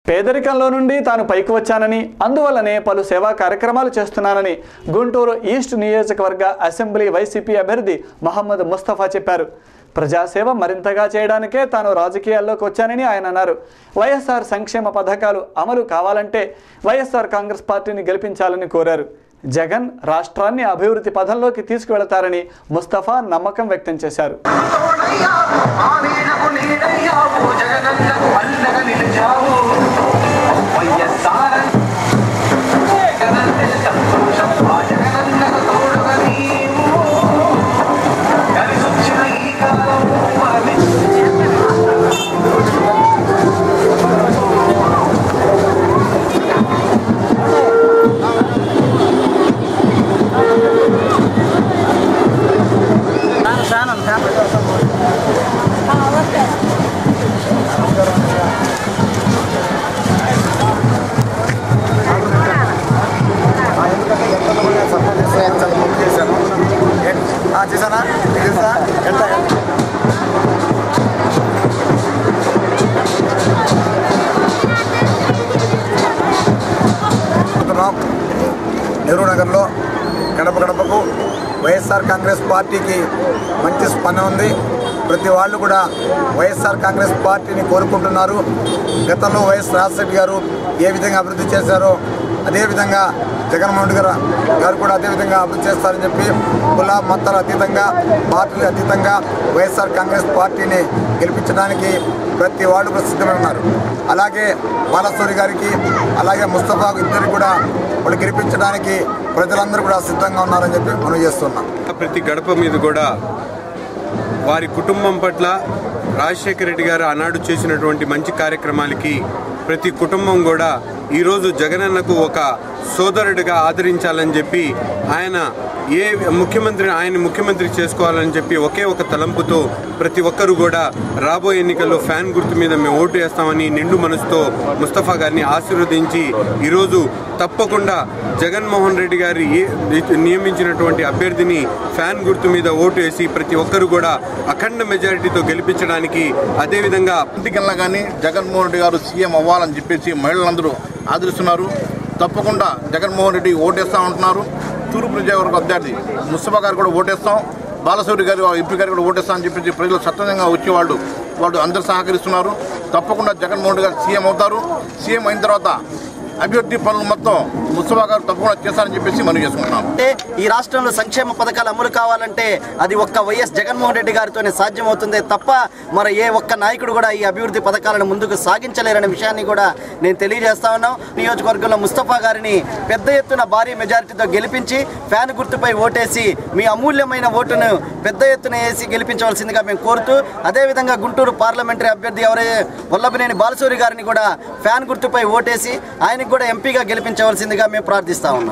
పేదరికంలో నుండి తాను పైకి వచ్చానని అందువల్లనే పలు సేవా కార్యక్రమాలు చేస్తున్నానని గుంటూరు ఈస్ట్ నియోజకవర్గ అసెంబ్లీ వైసీపీ అభ్యర్థి మహమ్మద్ ముస్తఫా చెప్పారు ప్రజాసేవ మరింతగా చేయడానికే తాను రాజకీయాల్లోకి వచ్చానని ఆయన అన్నారు వైఎస్ఆర్ సంక్షేమ పథకాలు అమలు కావాలంటే వైఎస్ఆర్ కాంగ్రెస్ పార్టీని గెలిపించాలని కోరారు జగన్ రాష్ట్రాన్ని అభివృద్ధి పథంలోకి తీసుకువెళతారని ముస్తఫా నమ్మకం వ్యక్తం చేశారు తోడయ్యా ఆ నీడకు నీడయ్యావు జగనన్నకు అండగా నిలిచావు వైఎస్ఆర్ జగనన్నే సంతోషం ఆ జగనన్నకు తోడుగా నీవు కలిసొచ్చిన ఈ కాలం అది చేశానా తెలుసా ఎంత అనుకుంటున్నాం నెహ్రూ నగర్లో గడప గడపకు వైఎస్ఆర్ కాంగ్రెస్ పార్టీకి మంచి స్పందన ఉంది ప్రతి వాళ్ళు కూడా వైఎస్ఆర్ కాంగ్రెస్ పార్టీని కోరుకుంటున్నారు గతంలో వైఎస్ రాజశేఖర్ గారు ఏ విధంగా అభివృద్ధి చేశారో అదేవిధంగా జగన్మోహన్ రెడ్డి గారు గారు కూడా అదేవిధంగా అభివృద్ధి చేస్తారని చెప్పి కుల మతాల అతీతంగా పార్టీలు అతీతంగా వైఎస్ఆర్ కాంగ్రెస్ పార్టీని గెలిపించడానికి ప్రతి వాళ్ళు కూడా సిద్ధమై ఉన్నారు అలాగే బాలసూరి గారికి అలాగే ముస్తఫా ఇద్దరికి కూడా వాళ్ళు గెలిపించడానికి ప్రజలందరూ కూడా సిద్ధంగా ఉన్నారని చెప్పి మనం చేస్తున్నాం ప్రతి గడప మీద కూడా వారి కుటుంబం పట్ల రాజశేఖర రెడ్డి గారు ఆనాడు చేసినటువంటి మంచి కార్యక్రమాలకి ప్రతి కుటుంబం కూడా ఈరోజు జగనన్నకు ఒక సోదరుడిగా ఆదరించాలని చెప్పి ఆయన ఏ ముఖ్యమంత్రి ఆయన ముఖ్యమంత్రి చేసుకోవాలని చెప్పి ఒకే ఒక తలంపుతో ప్రతి ఒక్కరు కూడా రాబోయే ఎన్నికల్లో ఫ్యాన్ గుర్తు మీద మేము ఓటు వేస్తామని నిండు మనసుతో ముస్తఫా గారిని ఆశీర్వదించి ఈరోజు తప్పకుండా జగన్మోహన్ రెడ్డి గారి ఏ- నియమించినటువంటి అభ్యర్థిని ఫ్యాన్ గుర్తు మీద ఓటు వేసి ప్రతి ఒక్కరు కూడా అఖండ మెజారిటీతో గెలిపించడానికి అదేవిధంగా ఇంటికెళ్ళినా కానీ జగన్మోహన్ రెడ్డి గారు సీఎం అవ్వాలని చెప్పేసి మహిళలందరూ ఆదరిస్తున్నారు తప్పకుండా జగన్మోహన్ రెడ్డి ఓటేస్తా ఉంటున్నారు తూర్పు నియోజకవర్గ అభ్యర్థి ముస్తఫా గారు కూడా ఓటేస్తాం బాలసూరి గారు ఎంపీ గారు కూడా ఓటేస్తాం అని చెప్పేసి ప్రజలు స్వచ్ఛందంగా వచ్చే వాళ్ళు వాళ్ళు అందరూ సహకరిస్తున్నారు తప్పకుండా జగన్మోహన్ రెడ్డి గారు సీఎం అవుతారు సీఎం అయిన తర్వాత అభివృద్ధి పనులు మొత్తం ముస్తఫా గారు తప్పకుండా చేస్తారని చెప్పేసి మనం చేసుకుంటున్నాం అంటే ఈ రాష్ట్రంలో సంక్షేమ పథకాలు అమలు కావాలంటే అది ఒక్క వైఎస్ జగన్మోహన్ రెడ్డి గారితోనే సాధ్యమవుతుంది తప్ప మరి ఏ ఒక్క నాయకుడు కూడా ఈ అభివృద్ధి పథకాలను ముందుకు సాగించలేరనే విషయాన్ని కూడా నేను తెలియజేస్తా ఉన్నాం నియోజకవర్గంలో ముస్తఫా గారిని పెద్ద ఎత్తున భారీ మెజారిటీతో గెలిపించి ఫ్యాన్ గుర్తుపై ఓటేసి మీ అమూల్యమైన ఓటును పెద్ద ఎత్తున వేసి గెలిపించవలసిందిగా మేము కోరుతూ అదేవిధంగా గుంటూరు పార్లమెంటరీ అభ్యర్థి ఎవరైతే వల్లభనేని బాలసూరి గారిని కూడా ఫ్యాన్ గుర్తుపై ఓటేసి ఆయనకు కూడా ఎంపీగా గెలిపించవలసిందిగా మేము ప్రార్థిస్తా ఉన్నాం